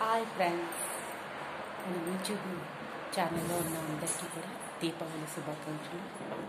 Hi friends మన YouTube ఛానల్లో ఉన్న అందరికీ కూడా దీపావళి శుభాకాంక్షలు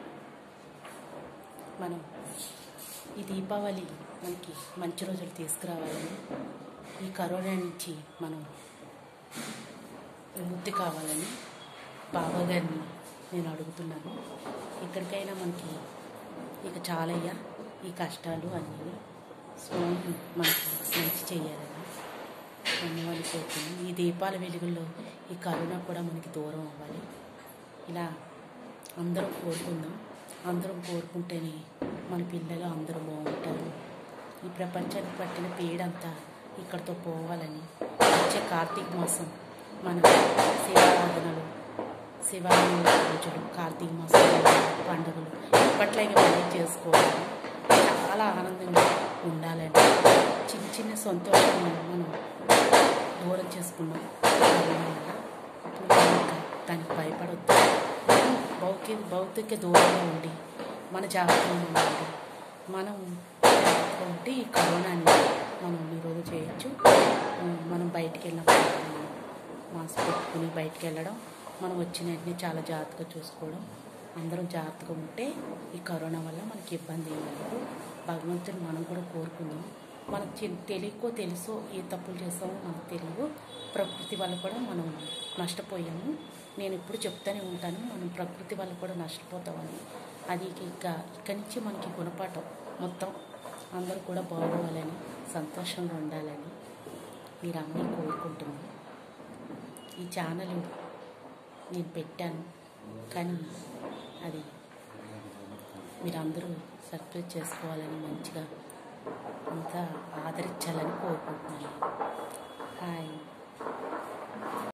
మనం ఈ దీపావళి మనకి మంచి రోజులు తీసుకురావాలని ఈ కరోనా నుంచి మనం విముక్తి కావాలని బాబా గారిని నేను అడుగుతున్నాను ఎక్కడికైనా మనకి ఇక చాలయ్యా ఈ కష్టాలు అన్నీ స్వామి మనకి మంచి చేయాలని ధన్యవాదాలు కోరుతున్నాను ఈ దీపాల వెలుగుల్లో ఈ కరోనా కూడా మనకి దూరం అవ్వాలి ఇలా అందరం కోరుకుందాం అందరం కోరుకుంటేనే మన పిల్లలు అందరూ బాగుంటారు ఈ ప్రపంచానికి పట్టిన పీడంతా ఇక్కడితో పోవాలని వచ్చే కార్తీక మాసం మన శివారాధనలు శివాలయం పూజలు కార్తీక మాసం పండుగలు ఇప్పట్లాగే మళ్ళీ చేసుకోవాలి చాలా ఆనందంగా ఉండాలని చిన్న చిన్న సంతోషాలను మనం దూరం చేసుకున్నాం కరోనా వల్ల. ఇప్పుడు మనం ఇంకా దానికి భయపడొద్దు భౌతిక భౌతిక దూరంగా ఉండి మన జాగ్రత్తగా ఉండి మనం జాగ్రత్తగా ఉంటే ఈ కరోనాని మనం నిరోధం చేయొచ్చు మనం బయటికి వెళ్ళినప్పుడు మనం మాస్క్ పెట్టుకుని బయటికి వెళ్ళడం మనం వచ్చిన వెంటనే చాలా జాగ్రత్తగా చూసుకోవడం అందరం జాగ్రత్తగా ఉంటే ఈ కరోనా వల్ల మనకి ఇబ్బంది ఏం లేదు భగవంతుని మనం కూడా కోరుకుందాం మనకు తె- తెలియకో తెలుసో ఏ తప్పులు చేసామో మనకు తెలియదు ప్రకృతి వల్ల కూడా మనం నష్టపోయాము నేను ఎప్పుడు చెప్తానే ఉంటాను మనం ప్రకృతి వల్ల కూడా నష్టపోతామని అది ఇక ఇక్కడి నుంచి మనకి గుణపాఠం మొత్తం అందరూ కూడా బాగోవాలని సంతోషంగా ఉండాలని మీరు అన్నీ కోరుకుంటున్నాను ఈ ఛానల్ నేను పెట్టాను కానీ అది మీరందరూ సబ్స్క్రైబ్ చేసుకోవాలని మంచిగా అంతా ఆదరించాలని కోరుకుంటున్నాను